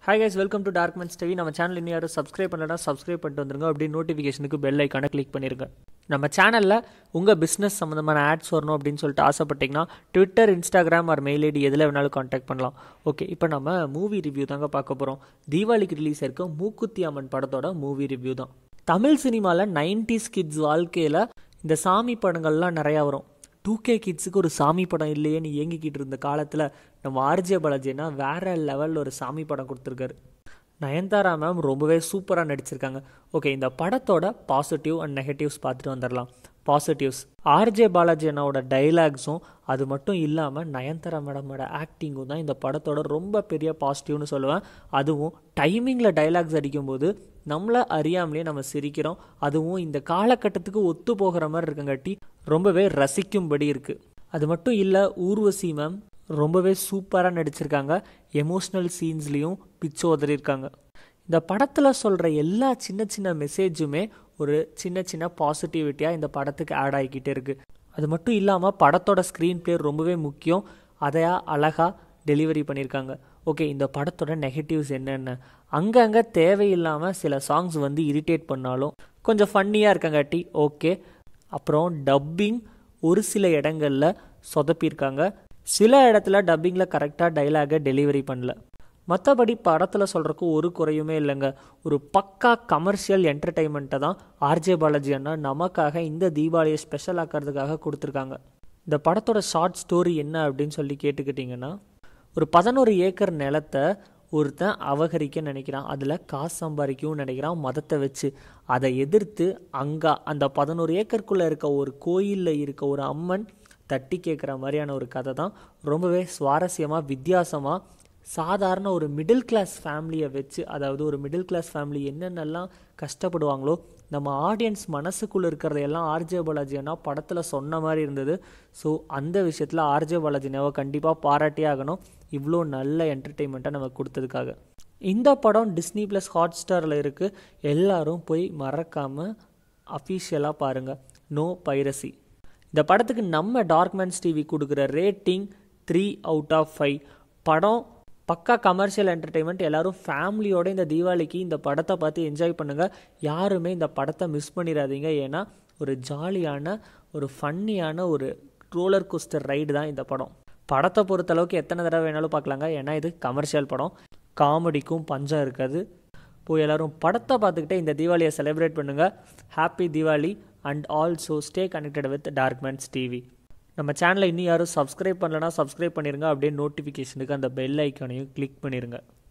hi guys welcome to Dark Man's TV நம்ம channel இன்னும் யாரும் சப்ஸ்கிரைப் பண்ணலனா சப்ஸ்கிரைப் பண்ணிட்டு வந்துருங்க அப்படியே நோட்டிஃபிகேஷனுக்கு பெல் ஐக்கானை கிளிக் பண்ணிருங்க நம்ம சேனலில் உங்கள் பிஸ்னஸ் சம்மந்தமான ஆட்ஸ் வரணும் அப்படின்னு சொல்லிட்டு ஆசைப்பட்டீங்கன்னா Twitter Instagram or mail ID எதில் வேணாலும் காண்டாக்ட் பண்ணலாம் ஓகே இப்போ நம்ம மூவி ரிவ்யூ தாங்க பார்க்க போகிறோம் தீபாவளிக்கு ரிலீஸ் ஆயிருக்க மூக்குத்தி அம்மன் படத்தோட மூவி ரிவ்யூ தான் தமிழ் சினிமாவில் நைன்டிஸ் கிட்ஸ் வாழ்க்கையில் இந்த சாமி படங்கள்லாம் நிறையா வரும் டூ கே கிட்ஸுக்கு ஒரு சாமி படம் இல்லையேன்னு இயங்கிக்கிட்டு இருந்த காலத்தில் நம்ம ஆர்ஜே பாலாஜினா வேற லெவலில் ஒரு சாமி படம் கொடுத்துருக்காரு நயன்தாரா மேம் ரொம்பவே சூப்பராக நடிச்சிருக்காங்க ஓகே இந்த படத்தோட பாசிட்டிவ் அண்ட் நெகட்டிவ்ஸ் பார்த்துட்டு வந்துடலாம் பாசிட்டிவ்ஸ் ஆர்ஜே பாலாஜி அண்ணாவோட டைலாக்ஸும் அது மட்டும் இல்லாமல் நயன்தாரா மேடமோட ஆக்டிங்கும் தான் இந்த படத்தோட ரொம்ப பெரிய பாசிட்டிவ்னு சொல்லுவேன் அதுவும் டைமிங்கில் டைலாக்ஸ் அடிக்கும்போது நம்மளை அறியாமலே நம்ம சிரிக்கிறோம் அதுவும் இந்த காலகட்டத்துக்கு ஒத்து போகிற மாதிரி இருக்கங்காட்டி ரொம்பவே ரசிக்கும்படி இருக்குது அது மட்டும் இல்லை ஊர்வசி மேம் ரொம்பவே சூப்பராக நடிச்சிருக்காங்க எமோஷ்னல் சீன்ஸ்லேயும் பிச்சு உதறியிருக்காங்க இந்த படத்தில் சொல்கிற எல்லா சின்ன சின்ன மெசேஜுமே ஒரு சின்ன சின்ன பாசிட்டிவிட்டியாக இந்த படத்துக்கு ஆட் ஆகிக்கிட்டே இருக்குது அது மட்டும் இல்லாமல் படத்தோட ஸ்க்ரீன் பிளே ரொம்பவே முக்கியம் அதையா அழகாக டெலிவரி பண்ணியிருக்காங்க ஓகே இந்த படத்தோட நெகட்டிவ்ஸ் என்னென்ன அங்கங்கே தேவையில்லாமல் சில சாங்ஸ் வந்து இரிட்டேட் பண்ணாலும் கொஞ்சம் ஃபன்னியாக இருக்கங்காட்டி ஓகே அப்புறம் டப்பிங் ஒரு சில இடங்களில் சொதப்பியிருக்காங்க சில இடத்துல டப்பிங்கில் கரெக்டாக டைலாகை டெலிவரி பண்ணல மற்றபடி படத்தில் சொல்கிறக்கு ஒரு குறையுமே இல்லைங்க ஒரு பக்கா கமர்ஷியல் என்டர்டெயின்மெண்ட்டை தான் ஆர்ஜே பாலாஜி அண்ணா நமக்காக இந்த தீபாவளியை ஸ்பெஷல் ஆக்கிறதுக்காக கொடுத்துருக்காங்க இந்த படத்தோட ஷார்ட் ஸ்டோரி என்ன அப்படின்னு சொல்லி கேட்டுக்கிட்டிங்கன்னா ஒரு பதினோரு ஏக்கர் நிலத்தை ஒருத்தன் அபகரிக்க நினைக்கிறான் அதில் காசு சம்பாதிக்கவும் நினைக்கிறான் மதத்தை வச்சு அதை எதிர்த்து அங்கே அந்த பதினோரு ஏக்கருக்குள்ளே இருக்க ஒரு கோயிலில் இருக்க ஒரு அம்மன் தட்டி கேட்குற மாதிரியான ஒரு கதை தான் ரொம்பவே சுவாரஸ்யமாக வித்தியாசமாக சாதாரண ஒரு மிடில் கிளாஸ் ஃபேமிலியை வச்சு அதாவது ஒரு மிடில் கிளாஸ் ஃபேமிலி என்னென்னலாம் கஷ்டப்படுவாங்களோ நம்ம ஆடியன்ஸ் மனசுக்குள்ளே இருக்கிறதையெல்லாம் ஆர்ஜே பாலாஜி அண்ணா படத்தில் சொன்ன மாதிரி இருந்தது ஸோ அந்த விஷயத்தில் ஆர்ஜே பாலாஜி அண்ணாவை கண்டிப்பாக பாராட்டியே ஆகணும் இவ்வளோ நல்ல என்டர்டெயின்மெண்ட்டை நமக்கு கொடுத்ததுக்காக இந்த படம் டிஸ்னி ப்ளஸ் ஹாட் ஸ்டாரில் இருக்குது எல்லாரும் போய் மறக்காமல் அஃபீஷியலாக பாருங்கள் நோ பைரசி இந்த படத்துக்கு நம்ம டார்க்மேன்ஸ் டிவி கொடுக்குற rating three out of five படம் பக்கா கமர்ஷியல் என்டர்டெயின்மெண்ட் எல்லாரும் ஃபேமிலியோட இந்த தீபாவளிக்கு இந்த படத்தை பார்த்து என்ஜாய் பண்ணுங்கள் யாருமே இந்த படத்தை மிஸ் பண்ணிடாதீங்க ஏன்னா ஒரு ஜாலியான ஒரு ஃபன்னியான ஒரு ரோலர் கோஸ்டர் ரைடு தான் இந்த படம் படத்தை பொறுத்தளவுக்கு எத்தனை தடவை வேணாலும் பார்க்கலாங்க ஏன்னா இது கமர்ஷியல் படம் காமெடிக்கும் பஞ்சம் இருக்காது போய் எல்லோரும் படத்தை பார்த்துக்கிட்டே இந்த தீபாவளியை செலிப்ரேட் பண்ணுங்கள் happy Deepavali and also stay connected with Darkman's TV நம்ம சேனலை இன்னும் யாரும் சப்ஸ்கிரைப் பண்ணலனா சப்ஸ்கிரைப் பண்ணிடுங்க அப்படியே நோட்டிஃபிகேஷனுக்கு அந்த பெல் ஐக்கானையும் கிளிக் பண்ணிடுங்க